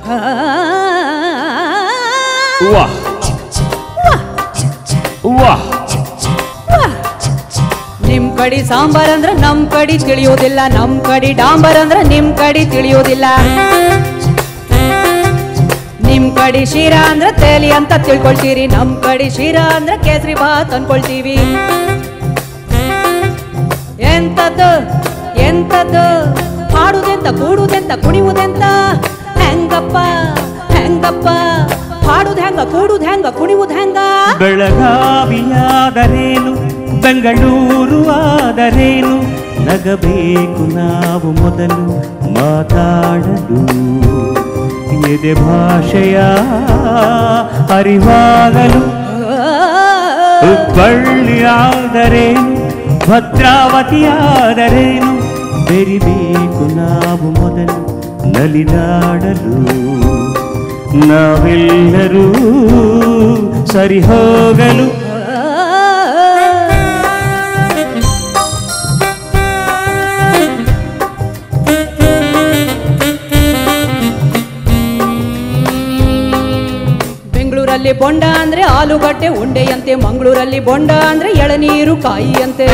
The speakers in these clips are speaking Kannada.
ವಾಹ್ ವಾಹ್ ನಿಮ್ ಕಡಿ ಸಾಂಬಾರ್ ಅಂದ್ರ ನಮ್ ಕಡಿ ತಿಳಿಯೋದಿಲ್ಲ ನಮ್ ಕಡಿ ಡಾಂಬರ್ ಅಂದ್ರ ನಿಮ್ ಕಡಿ ತಿಳಿಯೋದಿಲ್ಲ ನಿಮ್ ಕಡಿ ಶೀರಾ ಅಂದ್ರ ತೇಲಿ ಅಂತ ತಿಳ್ಕೊಳ್ತೀರಿ ನಮ್ ಕಡಿ ಶೀರಾ ಅಂದ್ರ ಕೇಸರಿ ಭಾತ್ ಅನ್ಕೊಳ್ತೀವಿ ಎಂತದ್ದು ಎಂತದ್ದು ಹಾಡುದೆಂತ ಕೂಡುದೆಂತ ಕುಣಿಯುವುದೆಂತ ಹೆಂಗಪ್ಪ ಹೆಂಗಪ್ಪ ಹಾಡುದ್ ಹೆಂಗ ಕೂಡುದ್ ಹೆಂಗ ಕುಣಿಯುವುದ್ ಹೆಂಗ ಬೆಳಗಾವಿಯಾದರೇನು ಬೆಂಗಳೂರು ಆದರೇನು ನಗಬೇಕು ನಾವು ಮೊದಲು ಮಾತಾಡಲು ಎದೆ ಭಾಷೆಯ ಅರಿವಾಗಲು ಹುಬ್ಬಳ್ಳಿಯಾದರೇನು ಭದ್ರಾವತಿಯಾದರೇನು ಬೆರಿಬೇಕು ನಾವು ಮೊದಲು ನಲಿದಾಡಲು ನಾವೆಲ್ಲರೂ ಸರಿ ಹೋಗಲು ಬೆಂಗಳೂರಲ್ಲಿ ಬೊಂಡ ಅಂದ್ರೆ ಆಲೂಗಡ್ಡೆ ಉಂಡೆಯಂತೆ ಮಂಗಳೂರಲ್ಲಿ ಬೊಂಡ ಅಂದ್ರೆ ಎಳನೀರು ಕಾಯಿಯಂತೆ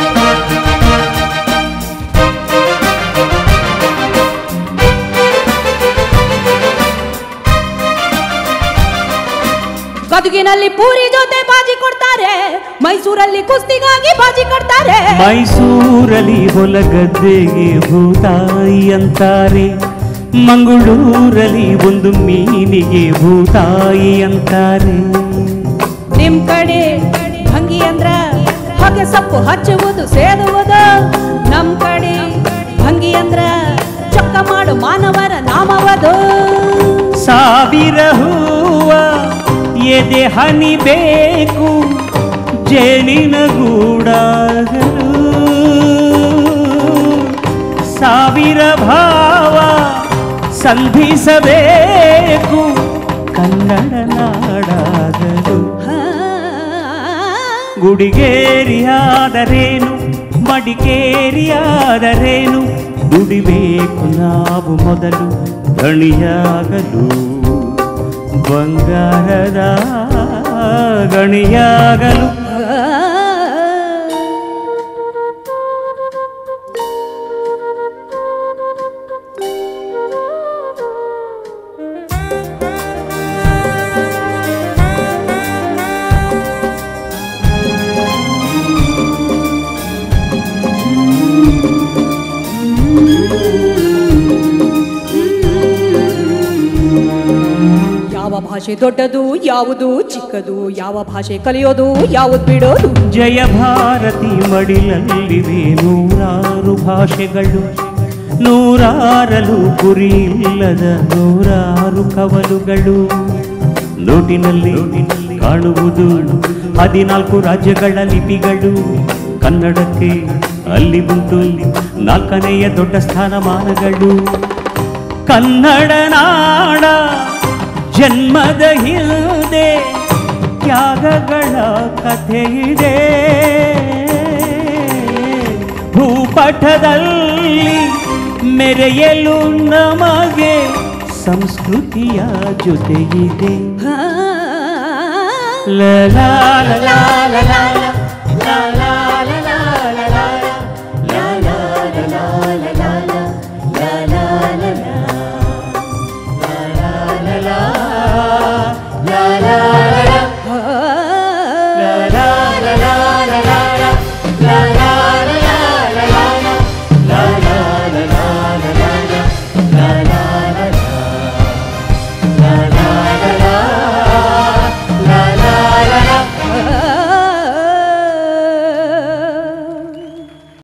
ಗದುಗಿನಲ್ಲಿ ಪೂರಿ ಜೊತೆ ಬಾಜಿ ಕೊಡ್ತಾರೆ ಮೈಸೂರಲ್ಲಿ ಕುಸ್ತಿಗಾಗಿ ಬಾಜಿ ಕೊಡ್ತಾರೆ ಮೈಸೂರಲ್ಲಿ ಹೊಲಗದ್ದೆಗೆ ಭೂತಾಯಿ ಅಂತಾರೆ ಮಂಗಳೂರಲ್ಲಿ ಒಂದು ಮೀನಿಗೆ ಭೂತಾಯಿ ಅಂತಾರೆ ನಿಮ್ ಕಡೆ ಭಂಗಿ ಅಂದ್ರ ಹೊಗೆ ಸೊಪ್ಪು ಹಚ್ಚುವುದು ಸೇದುವುದು ನಮ್ ಕಡೆ ಭಂಗಿ ಅಂದ್ರ ಚೊಕ್ಕ ಮಾಡು ಮಾನವರ ನಾಮವದು ಸಾವಿರ ಹೂವ ಎದೆ ಹನಿ ಬೇಕು ಜೇನಿನ ಗೂಡಾಗಲು ಸಾವಿರ ಭಾವ ಸಂಧಿಸಬೇಕು ಕನ್ನಡ ನಾಡಾಗಲು ಗುಡಿಗೇರಿಯಾದರೇನು ಮಡಿಕೇರಿಯಾದರೇನು ದುಡಿಬೇಕು ನಾವು ಮೊದಲು ಗಣಿಯಾಗಲು ಬಂಗಾರದ ಗಣಿಯಾಗಲು ಯಾವ ಭಾಷೆ ದೊಡ್ಡದು ಯಾವುದು ಚಿಕ್ಕದು ಯಾವ ಭಾಷೆ ಕಲಿಯೋದು ಯಾವುದು ಬಿಡೋದು ಜಯ ಭಾರತಿ ಮಡಿಲಲ್ಲಿವೆ ನೂರಾರು ಭಾಷೆಗಳು ನೂರಾರಲು ಗುರಿ ಇಲ್ಲದ ನೂರಾರು ಕವಲುಗಳು ನೋಟಿನಲ್ಲಿ ಕಾಣುವುದು ಹದಿನಾಲ್ಕು ರಾಜ್ಯಗಳ ಲಿಪಿಗಳು ಕನ್ನಡಕ್ಕೆ ಅಲ್ಲಿ ಉಂಟು ನಾಲ್ಕನೆಯ ದೊಡ್ಡ ಸ್ಥಾನಮಾನಗಳು ಕನ್ನಡ ನಾಡ ಜನ್ಮದ ಹಿಂದೆ ತ್ಯಾಗಗಳ ಕಥೆ ಇದೆ ಭೂಪಟದಲ್ಲಿ ಮೆರೆಯಲು ನಮಗೆ ಸಂಸ್ಕೃತಿಯ ಜೊತೆಗಿದೆ ಹಾ. ಲ ಲಾ ಲ ಲಾ ಲ ಲಾ ಲ ಲಾ